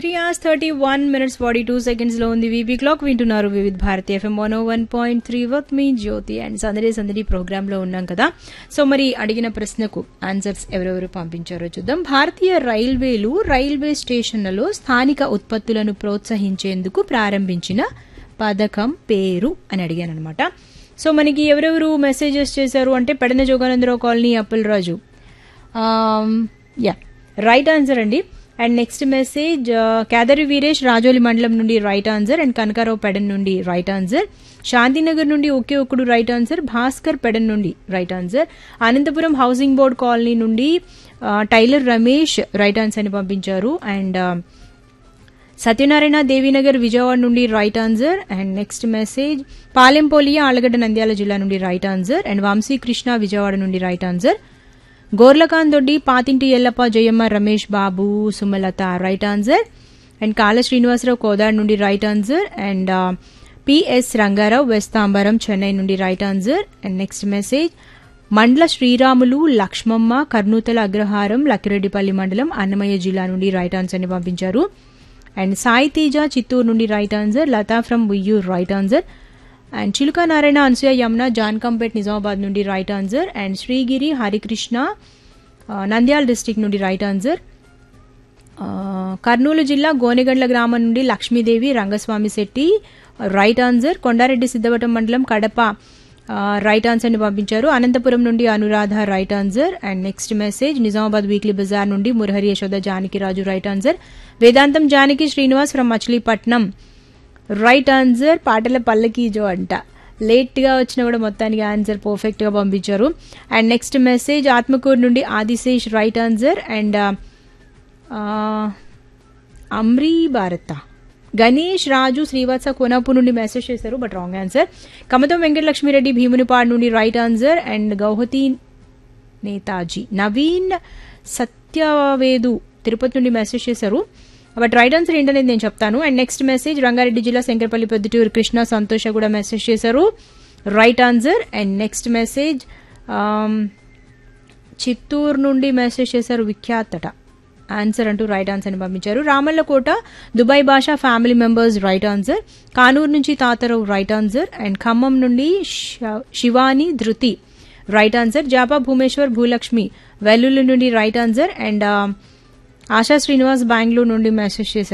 three hours thirty one minutes forty two seconds లో ఉంది VB clock వింటున్నారు Vividh Bharati FM one one point three with me Jyoti and సందడి సందడి programme లో ఉన్నాం కదా సో మరి అడిగిన ప్రశ్నకు ఆన్సర్స్ ఎవరెవరు పంపించారో చూద్దాం భారతీయ రైల్వేలు రైల్వే స్టేషన్లలో స్థానిక ఉత్పత్తులను ప్రోత్సహించేందుకు ప్రారంభించిన పథకం పేరు అని అడిగాను అనమాట సో మనకి ఎవరెవరు మెసేజెస్ చేశారు అంటే Pedana Joganandarao colony Appalaraju yeah right answer అండి and next message Kedari Veeresh Rajoli మండలం నుండి right answer and Kanakarao Pedana నుండి రైట్ ఆన్సర్ శాంతినగర్ నుండి ఒకే ఒక్కడు రైట్ ఆన్సర్ భాస్కర్ పెడన్ నుండి right answer Anantapuram housing board colony నుండి ఆ, టైలర్ రమేష్ రైట్ ఆన్సర్ అని పంపించారు అండ్ ఆ, సత్యనారాయణ దేవీనగర్ విజయవాడ నుండి right answer and next message Palempolia Allagadda Nandyal జిల్లా నుండి right answer and Vamsi Krishna Vijayawada నుండి right answer Gorlakanth Doddi Pathinti Ellappa Jayamma Ramesh Babu Sumalatha right answer and Kala Srinivasarao Kodad నుండి right answer and PS Rangarao west Tambaram Chennai నుండి right answer and next message Mandala Sriramulu Lakshmamma కర్నూతల అగ్రహారం లక్కిరెడ్డిపల్లి మండలం అన్నమయ్య జిల్లా నుండి రైట్ ఆన్సర్ ని పంపించారు అండ్ సాయి తేజ చిత్తూరు నుండి right answer Latha from Uyyur right answer and Chiluka Narayana Anasuya Yamuna John Kampet Nizamabad నుండి right answer and Srigiri Harikrishna uh, Nandyal district నుండి రైట్ ఆన్సర్ ఆ, కర్నూలు జిల్లా గోనెగండ్ల గ్రామం నుండి లక్ష్మీదేవి రంగస్వామి శెట్టి రైట్ ఆన్సర్ కొండారెడ్డి సిద్ధవటం మండలం కడప ఆ, రైట్ ఆన్సర్ ని పంపించారు అనంతపురం నుండి Anuradha right answer and next message Nizamabad weekly బజార్ నుండి Murahari Yashoda Janakiraju right answer Vedantham Janaki Srinivas from Machilipatnam right answer పాటల పల్లకీజో అంట లేట్ గా వచ్చినా కూడా మొత్తానికి ఆన్సర్ పర్ఫెక్ట్ గా పంపించారు అండ్ నెక్స్ట్ మెసేజ్ ఆత్మకూరు నుండి ఆదిశేష్ రైట్ ఆన్సర్ అండ్ అమ్రీ భారత గణేష్ రాజు శ్రీవాత్స కోనాపూర్ నుండి మెసేజ్ చేశారు but wrong answer Kamatam Venkatalakshmireddy Bhimunipadu నుండి right answer and Guwahati Netaji Naveen Satyavedu Tirupati నుండి మెసేజ్ చేశారు బట్ రైట్ ఆన్సర్ ఏంటనేది నేను చెప్తాను అండ్ నెక్స్ట్ మెసేజ్ రంగారెడ్డి జిల్లా శంకరపల్లి పెద్దటూరు కృష్ణ సంతోష కూడా మెసేజ్ చేశారు right answer and next message Chittoor నుండి మెసేజ్ చేశారు విఖ్యాతట ఆన్సర్ అంటూ రైట్ ఆన్సర్ అని పంపించారు Ramallakota Dubai Basha family members right answer Kanuru నుంచి Tatarao right answer and Khammam నుండి శ- శివాని ధృతి రైట్ ఆన్సర్ జాపా భూమేశ్వర్ భూలక్ష్మి వెల్లుల్లి నుండి right answer and Asha Srinivas Bengaluru నుండి మెసేజ్ చేశారు